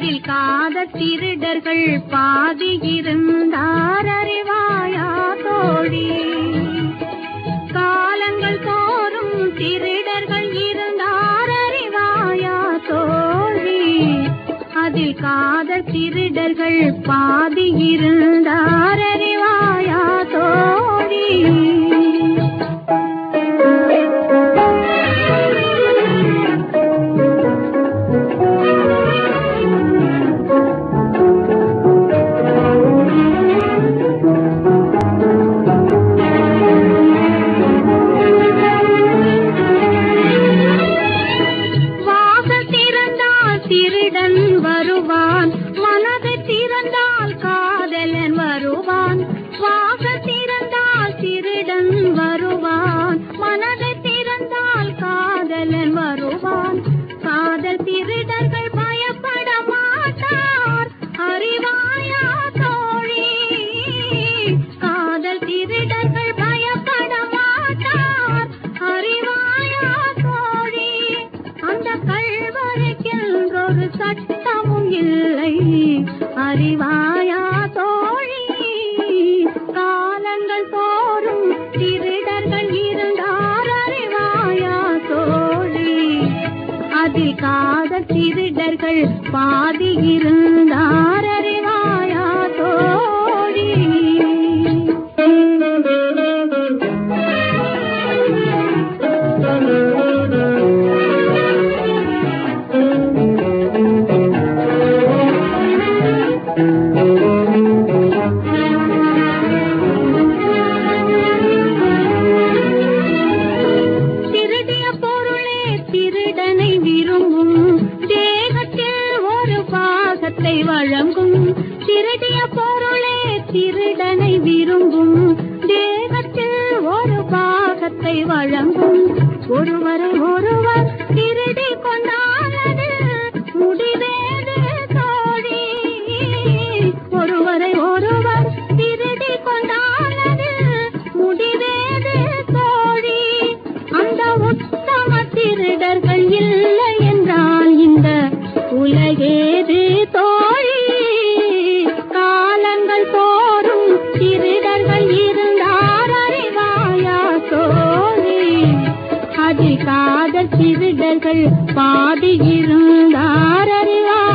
அதில் காத திருடர்கள் பாதி இருந்தார் அறிவாயா தோழி காலங்கள் தோறும் திருடர்கள் இருந்தார் அறிவாயா தோழி அதில் காதல் திருடர்கள் பாதி இருந்தார் அறிவாயா தோழி வாசல் திறந்தால் திருடன் வருவான் மனதை திறந்தால் காதலன் வருவான் வாசல் திறந்தால் திருடன் வருவான் மனதை திறந்தால் காதலன் வருவான் காதல் திருடர்கள் பயப்பட மாட்டார் அறிவாயா தோழி காதல் திருடர்கள் பயப்பட மாட்டார் அறிவாயா தோழி அந்த கல்வரைக்கென்றொரு சட்டமும் இல்லை அறிவாயா தோழி காலங்கள் தோறும் திருடர்கள் இருந்தார் அறிவாயா தோழி அதில் காதல் திருடர்கள் பாதி இருந்தார் அறிவாயா தோழி திருடிய பொருளே திருடனை விரும்பும் தேகத்தில் ஒரு பாகத்தை வழங்கும் திருடிய பொருளே திருடனை விரும்பும் தேகத்தில் ஒரு பாகத்தை வழங்கும் ஒருவரை ஒருவர் திருடி கொண்டானது முடிவேது தோழி ஒருவரை ஒருவர் திருடி கொண்டானது முடிவேது தோழி அந்த உத்தம திருடர்கள் இல்லை என்றால் இந்த உலகேது தோழி காலங்கள் போரும் திருடர்கள் இருந்தார் அறிவாயா தோழி அதில் காதல் திருடர்கள் பாதி இருந்தார் அறிவாயா